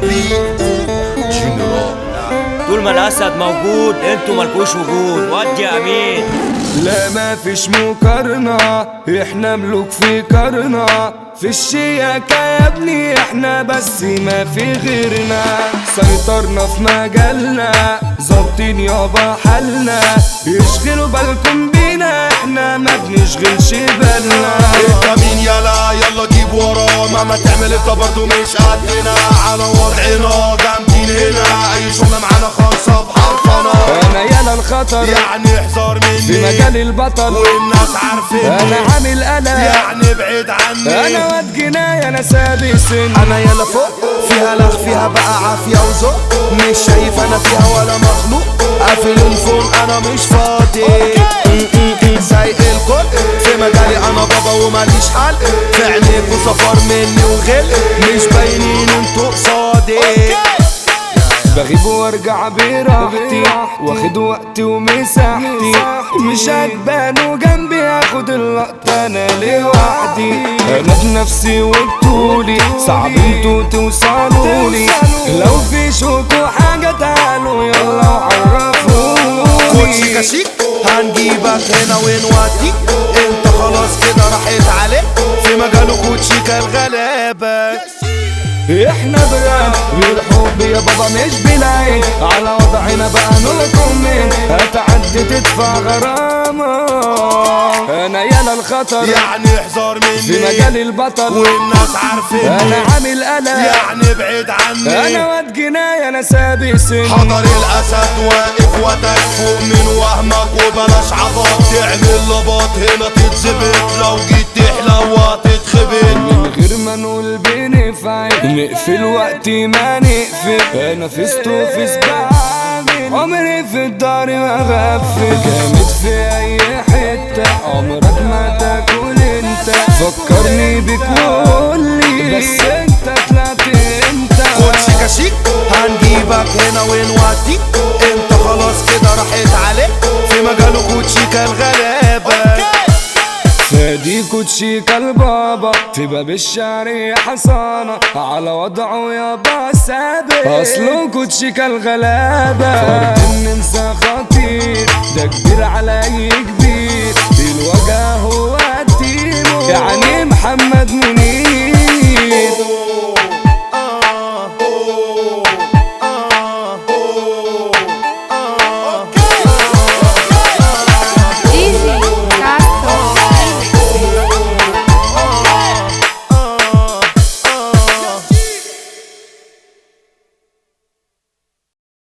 جنرال طول ما الاسد موجود انتوا مالكوش وجود ودي يا امين لا ما فيش مقارنة احنا ملوك في كرنا في الشياكة يا ابني احنا بس ما في غيرنا سيطرنا في مجالنا ظابطين يابا حالنا يشغلوا بالكم بينا احنا ما بنشغلش بالنا انت مين يلا يلا جيب وراه مهما تعمل انت برضو مش قدنا على وضعنا جامدين هنا اي شغلة معانا خالصة بحرفنا انا يالا الخطر يعني احذر مني في مجال البطل والناس عارفين انا عامل قلق يعني ابعد عني انا واد جناية انا سابي سن انا يلا فوق فيها لغ فيها بقى عافية وذوق مش شايف انا فيها ولا مخلوق قافل الفون انا مش فاضي م- م- م. سايق الكل في مجالي انا بابا وماليش حل في عينيكوا سفر مني وغل مش باينين انتوا قصادي بغيب وارجع براحتي واخد وقتي ومساحتي مش هتبانوا جنبي هاخد اللقطة انا لوحدي انا بنفسي وبطولي صعب انتوا توصلولي لو في شوكوا حاجة تعالوا يلا كوتشي وعرفوني كشيك هنجيبك هنا ونوديك انت خلاص كده راحت عليك في مجاله كوتشيكا الغلابة احنا براب بالحب يا بابا مش بالعين على وضعنا بقى نلكم من هتعدي تدفع غرامة انا يالا الخطر يعني احذر مني في مجال البطل والناس عارفين انا عامل قلق يعني ابعد عني انا واد جناية انا سابي سن حضر الاسد واقف وتك فوق من وهمك وبلاش عبط تعمل لبط هنا تتزبط لو جيت تحلى وهتتخبط من غير ما نقول بنفعل نقفل وقت ما نقفل انا فزت وفز بعمل عمري في الدار ما غفل جامد في اي حتة عمرك ما تاكل انت فكرني بك وقولي بس انت طلعت انت كوتشي كشيك هنجيبك هنا ونوديك انت خلاص كده راحت عليك في مجاله كوتشيكا الغلابة فادي كوتشيكا البابا في باب الشعر حصانة على وضعه يابا ثابت اصله كوتشيكا الغلابة فرد النمسا خطير ده كبير على اي كبير الوجه هو التيمو يعني محمد منير